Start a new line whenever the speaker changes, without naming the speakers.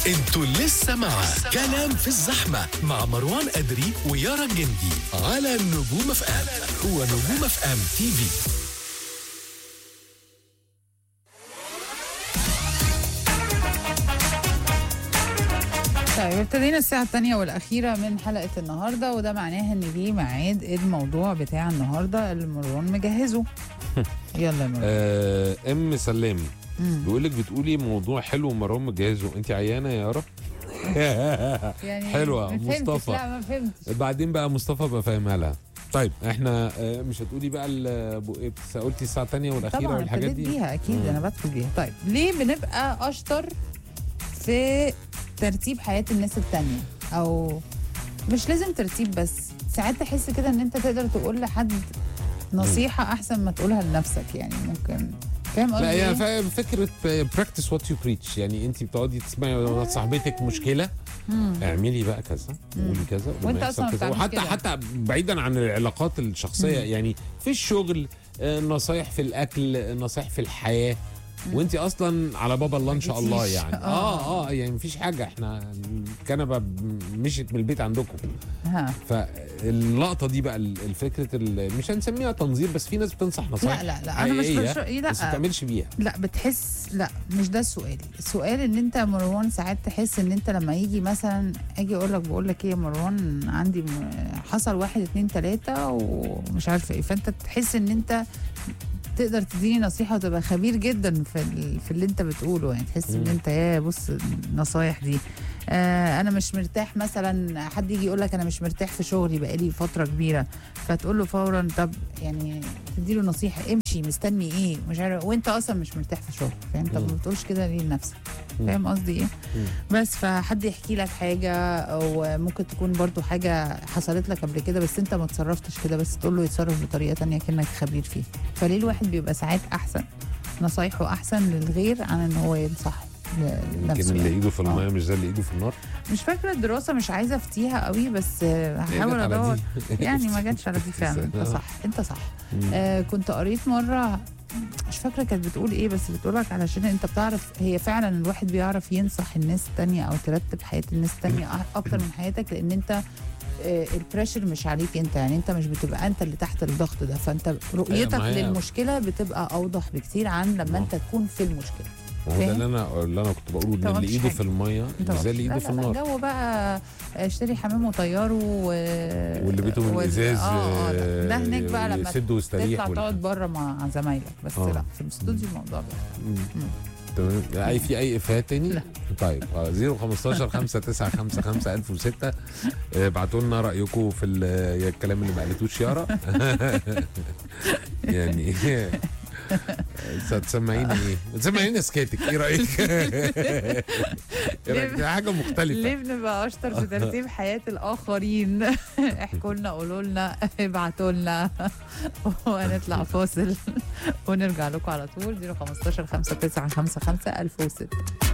انتوا لسه مع كلام في الزحمة مع مروان أدري ويارا جندي على نجوم اف ام هو نجوم اف ام تي في
طيب ابتدينا الساعة الثانية والأخيرة من حلقة النهاردة وده معناه إن جه ميعاد الموضوع بتاع النهاردة اللي مروان مجهزه يلا يا مروان
آه ام سلام
مم.
بيقول لك بتقولي موضوع حلو ومروان مجهزه انت عيانه يا يارا
يعني
حلوة،
ما فهمتش،
مصطفى.
لا ما فهمتش
بعدين بقى مصطفى بقى فاهمها لها طيب احنا آه مش هتقولي بقى ال- بو- إيه، بس قلتي الساعه الثانيه والاخيره
طبعا
والحاجات
ابتديت
دي
بيها أكيد
مم.
أنا بدخل بيها طيب ليه بنبقى أشطر في ترتيب حياة الناس التانية أو مش لازم ترتيب بس ساعات تحس كده إن أنت تقدر تقول لحد نصيحة أحسن ما تقولها لنفسك يعني ممكن فاهم قصدي
لا
إيه؟
هي فا- فكره براكتس وات يو بريتش يعني انت بتقعدي تسمعي صاحبتك مشكله
مم.
اعملي بقى كذا قولي كذا ولما
وانت
يحصل
أصلاً ما
كذا
بتعملش
وحتى
كده.
حتى بعيدا عن العلاقات الشخصيه يعني في الشغل آه، نصايح في الاكل نصايح في الحياه وانت اصلا على بابا الله ان شاء الله
جيتيش.
يعني
آه.
اه اه يعني مفيش حاجه احنا الكنبه مشيت من البيت عندكم
ها
فاللقطه دي بقى ال- الفكره ال- مش هنسميها تنظير بس في ناس بتنصح نصايح
لا لا لا انا مش
حقيقية،
بش... لا
بس ما تعملش بيها
لا بتحس لا مش ده السؤال السؤال ان انت يا مروان ساعات تحس ان انت لما يجي مثلا اجي اقول لك بقول لك ايه يا مروان عندي م- حصل واحد اتنين تلاته ومش عارفه ايه فانت تحس ان انت تقدر تديني نصيحه وتبقى خبير جدا في ال- في اللي انت بتقوله يعني تحس ان
مم.
انت يا بص النصايح دي آه انا مش مرتاح مثلا حد يجي يقول لك انا مش مرتاح في شغلي بقالي فتره كبيره فتقول له فورا طب يعني تديله نصيحه امشي مستني ايه مش عارف وانت اصلا مش مرتاح في شغلك فاهم طب
مم.
ما بتقولش كده ليه لنفسك
مم.
فاهم قصدي ايه
مم.
بس فحد يحكي لك حاجه او ممكن تكون برضو حاجه حصلت لك قبل كده بس انت ما تصرفتش كده بس تقول له يتصرف بطريقه تانية كانك خبير فيه فليه الواحد بيبقى ساعات احسن نصايحه احسن للغير عن ان هو ينصح ل-
يمكن
لنفسه
اللي
يعني.
ايده في
آه.
المايه مش زي اللي ايده في النار
مش فاكره الدراسه مش عايزه افتيها قوي بس آه،
هي
هحاول
جت على
ادور
دي.
يعني ما جاتش على دي فعلا انت
آه.
صح انت صح
مم.
آه كنت قريت مره مش فاكره كانت بتقول ايه بس بتقولك علشان انت بتعرف هي فعلا الواحد بيعرف ينصح الناس التانية او ترتب حياه الناس التانية أ- اكتر من حياتك لان انت آه، البريشر مش عليك انت يعني انت مش بتبقى انت اللي تحت الضغط ده فانت رؤيتك
ما هي-
للمشكله بتبقى اوضح بكتير عن لما
ما-
انت تكون في المشكله
ما هو ده
فاهم؟
اللي انا اللي انا كنت بقوله
أنت
ان
ما
اللي
قلتش
ايده
حاجة.
في الميه
انت
مش زي اللي
لا
ايده في
لا لا
النار
جو بقى اشتري حمام وطياره و...
واللي بيته من
وال-
الازاز
اه اه لا. ده هناك بقى لما
يسد ويستريح
تطلع
وال-
تقعد بره مع زمايلك بس
آه.
لا في الاستوديو الموضوع بقى
مم. تمام اي في اي افيهات تاني؟
لا.
طيب اه 015 5955 1006 ابعتوا لنا رايكم في ال- الكلام اللي ما قالتوش يارا يعني هتسمعيني ايه؟ تسمعيني سكاتك ايه رايك؟ ايه رايك؟ دي حاجه
ليه
مختلفه
بنبقى اشطر في ترتيب حياه الاخرين احكوا لنا قولوا لنا ابعتوا لنا وهنطلع فاصل ونرجع لكم على طول 015 5955 1006